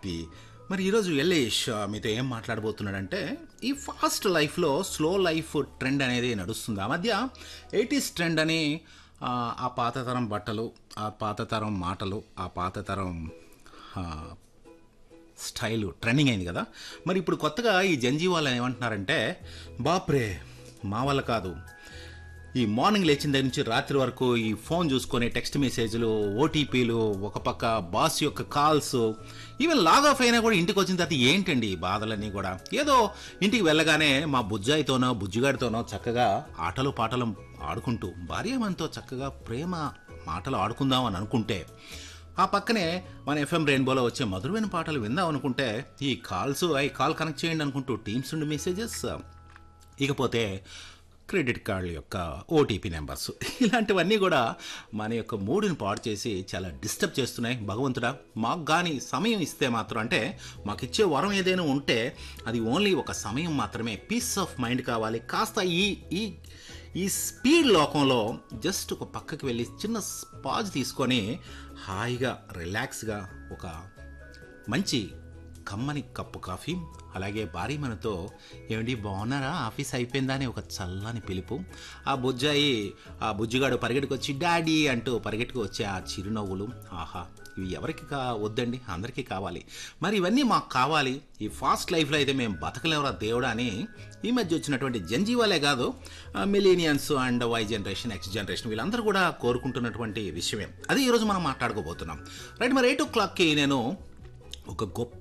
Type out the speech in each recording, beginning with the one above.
happy మరి ఈరోజు యల్లేష్ ఆ, మీతో ఏం మాట్లాడబోతున్నాడంటే ఈ ఫాస్ట్ లైఫ్లో స్లో లైఫ్ ట్రెండ్ అనేది నడుస్తుంది ఆ మధ్య ఎయిటీస్ ట్రెండ్ అని ఆ, ఆ పాతతరం బట్టలు ఆ పాతతరం మాటలు ఆ పాతతరం ఆ, స్టైల్ ట్రెండింగ్ అయింది కదా మరి ఇప్పుడు కొత్తగా ఈ జంజీ వాళ్ళు ఏమంటున్నారంటే బాప్రే మా వల్ల కాదు ఈ మార్నింగ్ లేచిన దగ్గర నుంచి రాత్రి వరకు ఈ ఫోన్ చూసుకొని టెక్స్ట్ మెసేజ్లు ఓటీపీలు ఒక పక్క బాస్ యొక్క కాల్స్ ఈవెన్ లాగ్ ఆఫ్ అయినా కూడా ఇంటికి వచ్చిన తర్వాత ఏంటండి ఈ బాధలన్నీ కూడా ఏదో ఇంటికి వెళ్ళగానే మా బుజ్జాయితోనో బుజ్జిగాడితోనో చక్కగా ఆటలు పాటలు ఆడుకుంటూ భార్యమంతో చక్కగా ప్రేమ మాటలు ఆడుకుందాం అని అనుకుంటే ఆ పక్కనే మన ఎఫ్ఎం రెయిన్బోలో వచ్చే మధురమైన పాటలు విందాం అనుకుంటే ఈ కాల్స్ అవి కాల్ కనెక్ట్ చేయండి అనుకుంటూ టీమ్స్ నుండి మెసేజెస్ ఇకపోతే క్రెడిట్ కార్డుల యొక్క ఓటీపీ నెంబర్స్ ఇలాంటివన్నీ కూడా మన యొక్క మూడుని పాడు చేసి చాలా డిస్టర్బ్ చేస్తున్నాయి భగవంతుడా మాకు కానీ సమయం ఇస్తే మాత్రం అంటే మాకు ఇచ్చే వరం ఏదైనా ఉంటే అది ఓన్లీ ఒక సమయం మాత్రమే పీస్ ఆఫ్ మైండ్ కావాలి కాస్త ఈ ఈ ఈ స్పీడ్ లోకంలో జస్ట్ ఒక పక్కకి వెళ్ళి చిన్న పాజ్ తీసుకొని హాయిగా రిలాక్స్గా ఒక మంచి కమ్మని కప్పు కాఫీ అలాగే భారీ మనతో ఏమండి బాగున్నారా ఆఫీస్ అయిపోయిందా అని ఒక చల్లని పిలుపు ఆ బుజ్జాయి ఆ బుజ్జిగాడు పరిగెట్టుకు వచ్చి డాడీ అంటూ పరిగెట్టుకు వచ్చే ఆ చిరునవ్వులు ఆహా ఇవి ఎవరికి కా వద్దండి అందరికీ కావాలి మరి ఇవన్నీ మాకు కావాలి ఈ ఫాస్ట్ లైఫ్లో అయితే మేము బతకలేవరా దేవుడా అని ఈ మధ్య వచ్చినటువంటి జంజీవాలే కాదు millennials and Y generation X generation వీళ్ళందరూ కూడా కోరుకుంటున్నటువంటి విషయమే అది ఈరోజు మనం మాట్లాడుకోబోతున్నాం రైట్ మరి ఎయిట్ ఓ క్లాక్కి నేను ఒక గొప్ప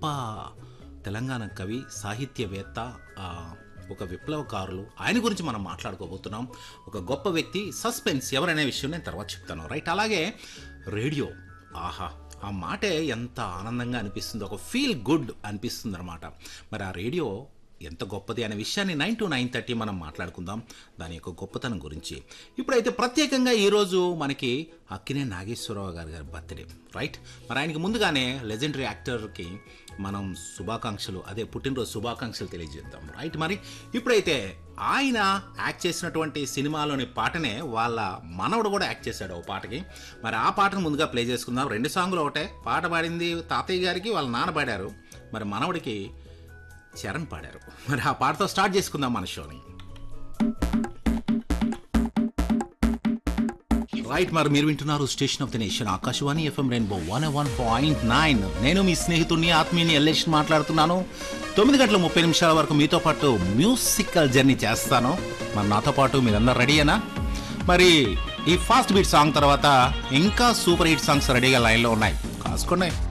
తెలంగాణ కవి సాహిత్యవేత్త ఆ, ఒక విప్లవకారులు ఆయన గురించి మనం మాట్లాడుకోబోతున్నాం ఒక గొప్ప వ్యక్తి సస్పెన్స్ ఎవరనే విషయం నేను తర్వాత చెప్తాను రైట్ అలాగే రేడియో ఆహా ఆ మాటే ఎంత ఆనందంగా అనిపిస్తుంది ఒక ఫీల్ గుడ్ అనిపిస్తుంది అనమాట మరి ఆ రేడియో ఎంత గొప్పది అనే విషయాన్ని నైన్ టు నైన్ థర్టీ మనం మాట్లాడుకుందాం దాని యొక్క గొప్పతనం గురించి ఇప్పుడైతే ప్రత్యేకంగా ఈరోజు మనకి అక్కినే నాగేశ్వరరావు గారి గారి బర్త్డే రైట్ మరి ఆయనకి ముందుగానే లెజెండరీ యాక్టర్కి మనం శుభాకాంక్షలు అదే పుట్టినరోజు శుభాకాంక్షలు తెలియజేద్దాం రైట్ మరి ఇప్పుడైతే ఆయన యాక్ట్ చేసినటువంటి సినిమాలోని పాటనే వాళ్ళ మనవడు కూడా యాక్ట్ చేశాడు ఓ పాటకి మరి ఆ పాటను ముందుగా ప్లే చేసుకుందాం రెండు సాంగులు ఒకటే పాట పాడింది తాతయ్య గారికి వాళ్ళ నాన్న పాడారు మరి మనవడికి చరణ్ పాడారు మరి ఆ పాటతో స్టార్ట్ చేసుకుందాం మన షోని రైట్ మరి మీరు వింటున్నారు station of the nation Akashvani FM rainbow one one point nine నేను మీ స్నేహితుడిని ఆత్మీయుని ఎల్లేష్ మాట్లాడుతున్నాను తొమ్మిది గంటల ముప్పై నిమిషాల వరకు మీతో పాటు మ్యూజికల్ జర్నీ చేస్తాను మరి నాతో పాటు మీరందరూ రెడీయేనా మరి ఈ ఫాస్ట్ బీట్ సాంగ్ తర్వాత ఇంకా సూపర్ హిట్ సాంగ్స్ రెడీగా లైన్లో ఉన్నాయి కాసుకోండి